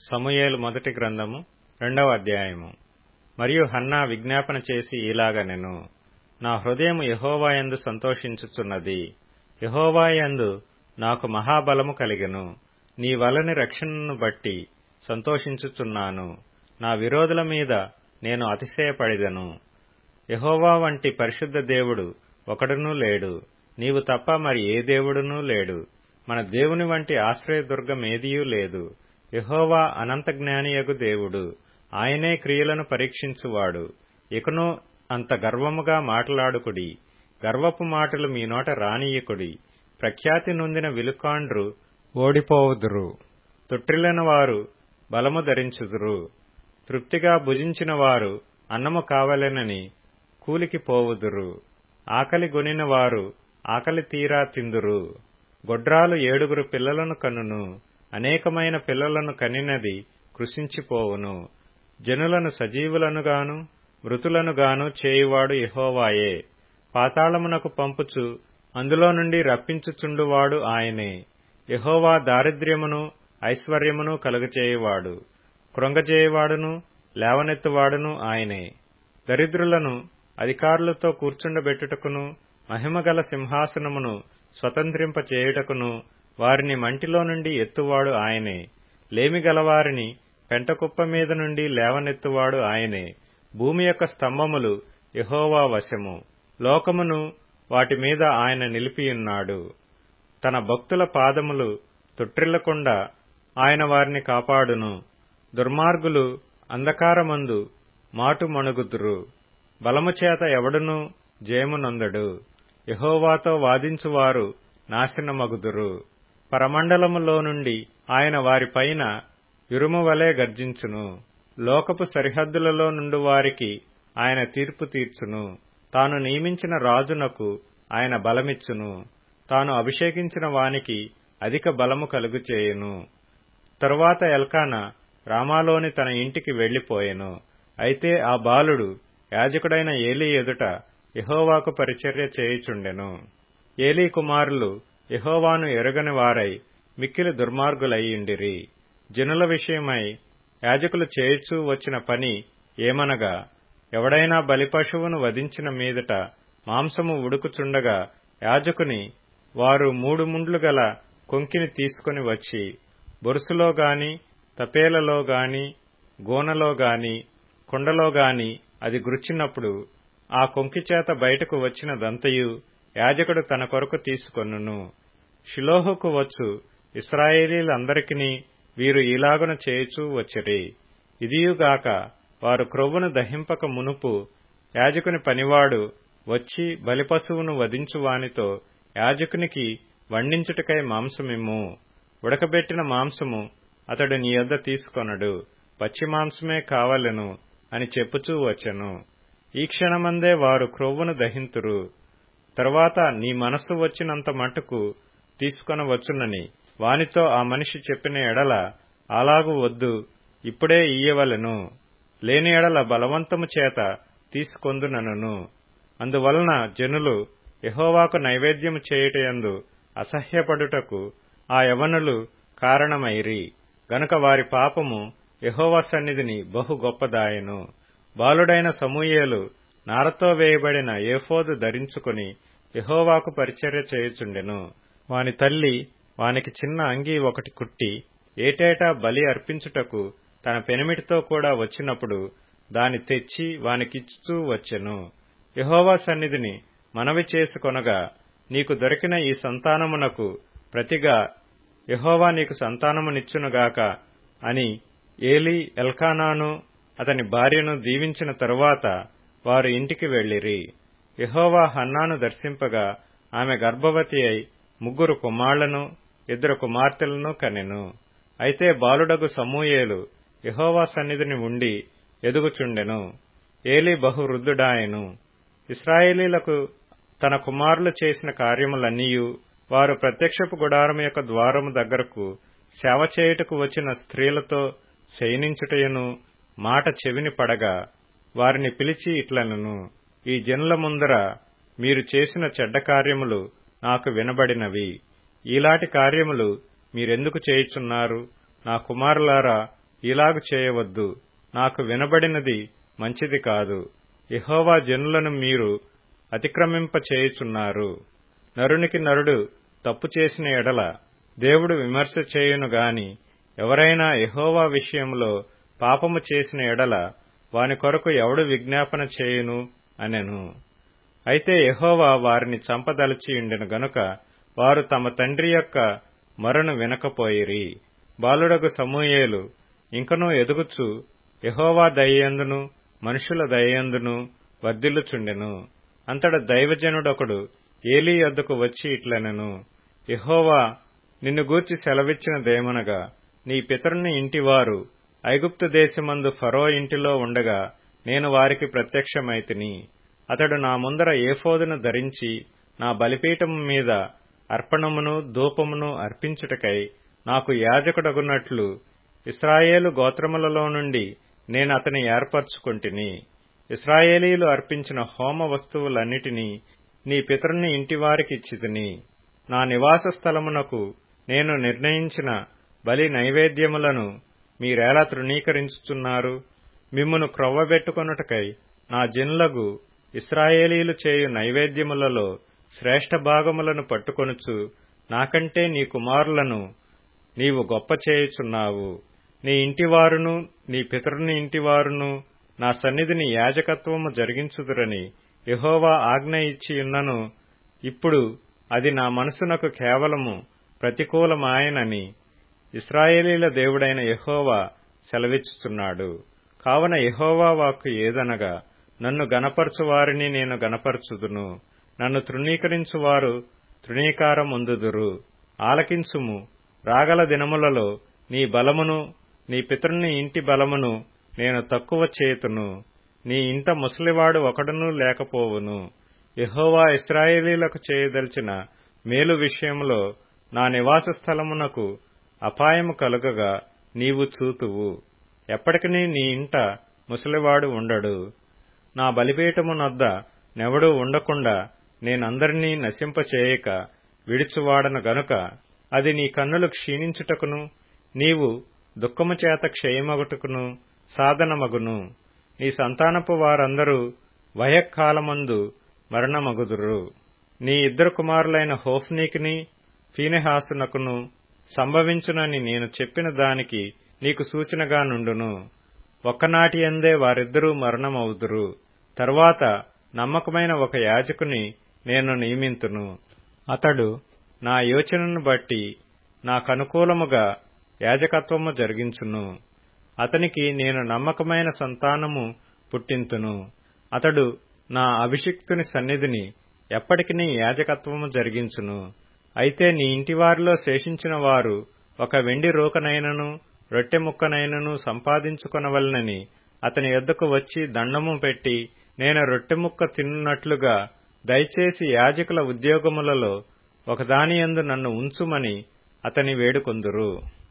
సమూయేలు మొదటి గ్రంథము రెండవ అధ్యాయము మరియు హన్నా విజ్ఞాపన చేసి ఇలాగనెను నా హృదయము యహోవాయందు సంతోషించుచున్నది యహోవాయందు నాకు మహాబలము కలిగెను నీ వలని రక్షణను బట్టి సంతోషించుచున్నాను నా విరోధుల మీద నేను అతిశయపడిదను యహోవా వంటి పరిశుద్ధ దేవుడు ఒకడునూ లేడు నీవు తప్ప మరి ఏ దేవుడునూ లేడు మన దేవుని వంటి ఆశ్రయదుర్గమేదియూ లేదు యహోవా అనంత జ్ఞానియగు దేవుడు ఆయనే క్రియలను పరీక్షించువాడు ఇకను అంత గర్వముగా మాట్లాడుకుడి గర్వపు మాటలు మీ నోట రానియకుడి ప్రఖ్యాతి నొందిన విలుకాండ్రు ఓడిపోవుదురు తొట్టిల్లిన వారు బలము ధరించుదురు తృప్తిగా భుజించిన వారు అన్నము కావలెనని కూలికి పోవుదురు ఆకలి గొనిన వారు ఆకలి తీరా తిందురు గొడ్రాలు ఏడుగురు పిల్లలను కనును అనేకమైన పిల్లలను కనినది కృషించిపోవును జనులను సజీవులనుగాను మృతులనుగాను చేయువాడు యహోవాయే పాతాళమునకు పంపుచు అందులో నుండి రప్పించుచుండువాడు ఆయనే యహోవా దారిద్ర్యమును ఐశ్వర్యమును కలుగచేయువాడు కృంగజేయువాడును లేవనెత్తువాడును ఆయనే దరిద్రులను అధికారులతో కూర్చుండబెట్టుటకును మహిమగల సింహాసనమును స్వతంత్రింపచేయుటకును వారిని మంటిలో నుండి ఎత్తువాడు ఆయనే లేమిగలవారిని పెంటకుప్ప మీద నుండి లేవనెత్తువాడు ఆయనే భూమి యొక్క స్తంభములు యహోవా వశము లోకమును వాటి మీద ఆయన నిలిపియున్నాడు తన భక్తుల పాదములు తొట్టిల్లకుండా ఆయన వారిని కాపాడును దుర్మార్గులు అంధకారమందు మాటు మణుగుదురు బలము చేత ఎవడునూ జయమునొందడు యహోవాతో వాదించువారు నాశనమగుదురు పరమండలములో నుండి ఆయన వారిపైన ఇరుమువలే గర్జించును లోకపు సరిహద్దులలో నుండి వారికి ఆయన తీర్పు తీర్చును తాను నియమించిన రాజునకు ఆయన బలమిచ్చును తాను అభిషేకించిన వానికి అధిక బలము కలుగుచేయును తరువాత ఎల్కాన రామాలోని తన ఇంటికి వెళ్లిపోయెను అయితే ఆ బాలుడు యాజకుడైన ఏలీ ఎదుట యహోవాకు పరిచర్య చేయుచుండెను ఏలీ కుమారులు యహోవాను ఎరుగని వారై మిక్కిలి దుర్మార్గులయ్యుండిరి జనుల విషయమై యాజకులు చేయుచూ వచ్చిన పని ఏమనగా ఎవడైనా బలిపశువును వధించిన మీదట మాంసము ఉడుకుచుండగా యాజకుని వారు మూడు ముండ్లు గల కొంకిని తీసుకుని వచ్చి బొరుసులో గాని తపేలలో గాని గోనలో గాని కుండలో గాని అది గుర్చినప్పుడు ఆ కొంకి చేత బయటకు వచ్చిన దంతయు యాజకుడు తన కొరకు తీసుకొనును షిలోహుకు వచ్చు ఇస్రాయేలీలందరికీ వీరు ఇలాగున చేయుచూ వచ్చిరి ఇదియుగాక వారు క్రొవ్వును దహింపక మునుపు యాజకుని పనివాడు వచ్చి బలిపశువును వధించువానితో యాజకునికి వండించుటకై మాంసమిమ్ము ఉడకబెట్టిన మాంసము అతడు నీ యొద్ద తీసుకొనడు పచ్చి మాంసమే కావలెను అని చెప్పుచూ వచ్చెను ఈ క్షణమందే వారు క్రొవ్వును దహింతురు తరువాత నీ మనస్సు వచ్చినంత మట్టుకు తీసుకొనవచ్చునని వానితో ఆ మనిషి చెప్పిన ఎడల అలాగు వద్దు ఇప్పుడే ఇయ్యవలెను లేని ఎడల బలవంతము చేత తీసుకొందునను అందువలన జనులు యహోవాకు నైవేద్యము చేయుటయందు అసహ్యపడుటకు ఆ యవనులు కారణమైరి గనుక వారి పాపము యహోవా సన్నిధిని బహు గొప్పదాయను బాలుడైన సమూయేలు నారతో వేయబడిన ఏఫోదు ధరించుకుని యహోవాకు పరిచర్య చేయుచుండెను వాని తల్లి వానికి చిన్న అంగీ ఒకటి కుట్టి ఏటేటా బలి అర్పించుటకు తన పెనిమిటితో కూడా వచ్చినప్పుడు దాని తెచ్చి వానికిచ్చుచూ వచ్చెను యహోవా సన్నిధిని మనవి చేసుకొనగా నీకు దొరికిన ఈ సంతానమునకు ప్రతిగా యహోవా నీకు సంతానమునిచ్చునుగాక అని ఏలీ ఎల్కానాను అతని భార్యను దీవించిన తరువాత వారు ఇంటికి వెళ్లిరి యహోవా హన్నాను దర్శింపగా ఆమె గర్భవతి అయి ముగ్గురు కుమారులను ఇద్దరు కుమార్తెలను కనెను అయితే బాలుడగు సమూయేలు యహోవా సన్నిధిని ఉండి ఎదుగుచుండెను ఏలి బహు వృద్ధుడాయెను ఇస్రాయేలీలకు తన కుమారులు చేసిన కార్యములన్నీయు వారు ప్రత్యక్షపు గుడారము యొక్క ద్వారము దగ్గరకు సేవ చేయుటకు వచ్చిన స్త్రీలతో శయనించుటయును మాట చెవిని పడగా వారిని పిలిచి ఇట్లనను ఈ జనుల ముందర మీరు చేసిన చెడ్డ కార్యములు నాకు వినబడినవి ఈలాటి కార్యములు మీరెందుకు చేయుచున్నారు నా కుమారులారా ఇలాగు చేయవద్దు నాకు వినబడినది మంచిది కాదు యహోవా జనులను మీరు అతిక్రమింప చేయుచున్నారు నరునికి నరుడు తప్పు చేసిన ఎడల దేవుడు విమర్శ చేయును గాని ఎవరైనా యహోవా విషయంలో పాపము చేసిన ఎడల వాని కొరకు ఎవడు విజ్ఞాపన చేయును అనెను అయితే యహోవా వారిని చంపదలచి ఉండెను గనుక వారు తమ తండ్రి యొక్క మరను వినకపోయిరి బాలుడగు సమూయేలు ఇంకనూ ఎదుగుచు యహోవా దయ్యందును మనుషుల దయ్యందును వర్ధిల్లుచుండెను అంతట దైవజనుడొకడు ఏలీ యొద్దకు వచ్చి ఇట్లనెను యహోవా నిన్ను గూర్చి సెలవిచ్చినదేమనగా నీ పితరుని ఇంటివారు ఐగుప్తు దేశమందు ఫరో ఇంటిలో ఉండగా నేను వారికి ప్రత్యక్షమైతిని అతడు నా ముందర ఏఫోదును ధరించి నా బలిపీఠము మీద అర్పణమును ధూపమును అర్పించుటకై నాకు యాజకుడగున్నట్లు ఇస్రాయేలు గోత్రములలో నుండి నేను అతని ఏర్పరచుకొంటిని ఇస్రాయేలీలు అర్పించిన హోమ వస్తువులన్నిటినీ నీ పితరుని ఇంటివారికిచ్చితిని నా నివాస స్థలమునకు నేను నిర్ణయించిన బలి నైవేద్యములను మీరెలా తృణీకరించుచున్నారు మిమ్మును క్రొవ్వబెట్టుకొనుటకై నా జిన్లగు ఇస్రాయేలీలు చేయు నైవేద్యములలో శ్రేష్ఠ భాగములను పట్టుకొనుచు నాకంటే నీ కుమారులను నీవు గొప్ప చేయుచున్నావు నీ ఇంటివారును నీ పితరుని ఇంటివారును నా సన్నిధిని యాజకత్వము జరిగించుదురని యహోవా ఆజ్ఞ ఇచ్చియున్నను ఇప్పుడు అది నా మనసునకు కేవలము ప్రతికూలమాయనని ఇస్రాయేలీల దేవుడైన యహోవా సెలవిచ్చుచున్నాడు కావున యహోవా వాక్కు ఏదనగా నన్ను గనపరచువారిని నేను గనపరచుదును నన్ను తృణీకరించువారు తృణీకారముందుదురు ఆలకించుము రాగల దినములలో నీ బలమును నీ పితరుని ఇంటి బలమును నేను తక్కువ చేతును నీ ఇంట ముసలివాడు ఒకడునూ లేకపోవును యహోవా ఇస్రాయేలీలకు చేయదలిచిన మేలు విషయంలో నా నివాస స్థలమునకు అపాయము కలుగగా నీవు చూతువు ఎప్పటికీ నీ ఇంట ముసలివాడు ఉండడు నా బలిపీఠమునొద్ద నెవడూ ఉండకుండా నేనందరినీ నశింపచేయక విడుచువాడను గనుక అది నీ కన్నులు క్షీణించుటకును నీవు దుఃఖము చేత క్షయమగుటకును సాధనమగును నీ సంతానపు వారందరూ వయక్కాలమందు మరణమగుదురు నీ ఇద్దరు కుమారులైన హోఫ్నీకిని ఫీనెహాసునకును సంభవించునని నేను చెప్పిన దానికి నీకు సూచనగా నుండును ఒక్కనాటి ఎందే వారిద్దరూ మరణమవుదురు తరువాత నమ్మకమైన ఒక యాజకుని నేను నియమింతును అతడు నా యోచనను బట్టి నాకనుకూలముగా యాజకత్వము జరిగించును అతనికి నేను నమ్మకమైన సంతానము పుట్టింతును అతడు నా అభిషిక్తుని సన్నిధిని ఎప్పటికీ యాజకత్వము జరిగించును అయితే నీ ఇంటివారిలో శేషించిన వారు ఒక వెండి రోకనైనను రొట్టె ముక్కనైనను సంపాదించుకొనవలనని అతని యొద్దకు వచ్చి దండము పెట్టి నేను రొట్టె ముక్క తిన్నట్లుగా దయచేసి యాజకుల ఉద్యోగములలో ఒకదానియందు నన్ను ఉంచుమని అతని వేడుకొందురు